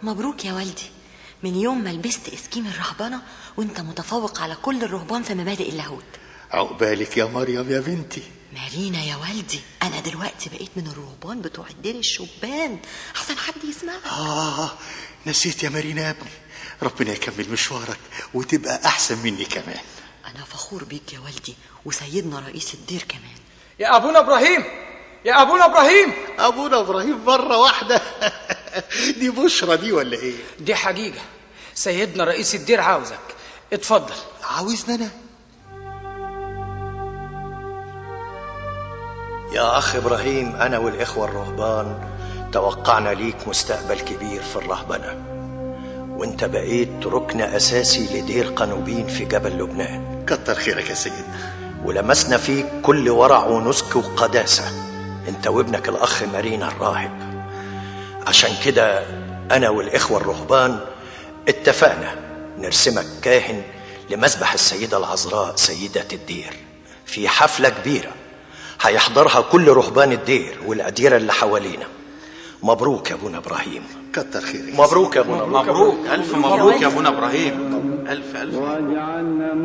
مبروك يا والدي من يوم ما لبست اسكيم الرهبنة وانت متفوق على كل الرهبان في مبادئ اللاهوت عقبالك يا مريم يا بنتي مارينا يا والدي انا دلوقتي بقيت من الرهبان بتوع الدير الشبان احسن حد يسمعني آه نسيت يا مارينا يا ابني ربنا يكمل مشوارك وتبقى أحسن مني كمان انا فخور بيك يا والدي وسيدنا رئيس الدير كمان يا ابونا ابراهيم يا ابونا ابراهيم أبونا إبراهيم مرة واحدة دي بشرى دي ولا إيه؟ دي حقيقه سيدنا رئيس الدير عاوزك اتفضل عاوزنا أنا؟ يا أخ إبراهيم أنا والإخوة الرهبان توقعنا ليك مستقبل كبير في الرهبنة وانت بقيت ركن أساسي لدير قنوبين في جبل لبنان كتر خيرك يا سيدنا ولمسنا فيك كل ورع ونسك وقداسة انت وابنك الأخ مارينا الراهب عشان كده أنا والإخوة الرهبان اتفقنا نرسمك كاهن لمذبح السيدة العذراء سيدة الدير في حفلة كبيرة هيحضرها كل رهبان الدير والأديرة اللي حوالينا مبروك يا ابونا ابراهيم كتر خيرك مبروك يا ابونا مبروك ألف مبروك يا أبونا إبراهيم ألف ألف